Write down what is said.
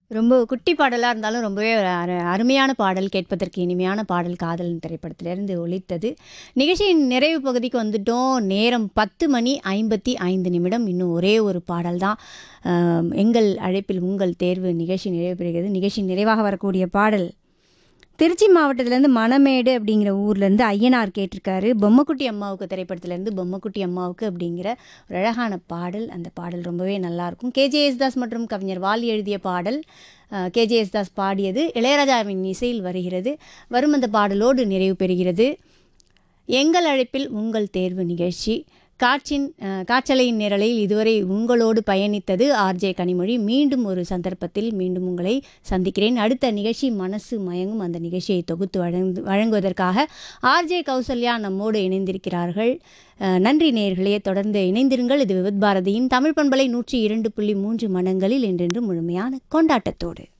ரொம்ப குட்டி பாடலாக இருந்தாலும் ரொம்பவே ஒரு அரு அருமையான பாடல் கேட்பதற்கு இனிமையான பாடல் காதல் திரைப்படத்திலிருந்து ஒலித்தது நிகழ்ச்சியின் நிறைவு பகுதிக்கு வந்துட்டோம் நேரம் பத்து மணி ஐம்பத்தி ஐந்து நிமிடம் இன்னும் ஒரே ஒரு பாடல் தான் ஆம், எங்கள் அழைப்பில் உங்கள் தேர்வு நிகழ்ச்சி நிறைவு பெறுகிறது நிகழ்ச்சி நிறைவாக வரக்கூடிய பாடல் திருச்சி மாவட்டத்திலேருந்து மணமேடு அப்படிங்கிற ஊர்லேருந்து ஐயனார் கேட்டிருக்காரு பொம்மக்குட்டி அம்மாவுக்கு திரைப்படத்திலேருந்து பொம்மக்குட்டி அம்மாவுக்கு அப்படிங்கிற ஒரு அழகான பாடல் அந்த பாடல் ரொம்பவே நல்லாயிருக்கும் கேஜே யேசுதாஸ் மற்றும் கவிஞர் வாலி எழுதிய பாடல் கேஜே யேசுதாஸ் பாடியது இளையராஜாவின் இசையில் வருகிறது வரும் அந்த பாடலோடு நிறைவு பெறுகிறது எங்கள் அழைப்பில் உங்கள் தேர்வு நிகழ்ச்சி காற்றின் அஹ், காற்றலையின் நிரலில் இதுவரை உங்களோடு பயணித்தது ஆர்ஜே கனிமொழி மீண்டும் ஒரு சந்தர்ப்பத்தில் மீண்டும் உங்களை சந்திக்கிறேன் அடுத்த நிகழ்ச்சி மனசு மயங்கும் அந்த நிகழ்ச்சியை தொகுத்து வழங்கு வழங்குவதற்காக ஆர்ஜே கௌசல்யா நம்மோடு இணைந்திருக்கிறார்கள் அஹ், நன்றி நேயர்களே தொடர்ந்து இணைந்திருங்கள் இது விவித் பாரதியின் தமிழ் பண்பலை நூற்றி இரண்டு புள்ளி மூன்று மனங்களில் என்றென்று முழுமையான கொண்டாட்டத்தோடு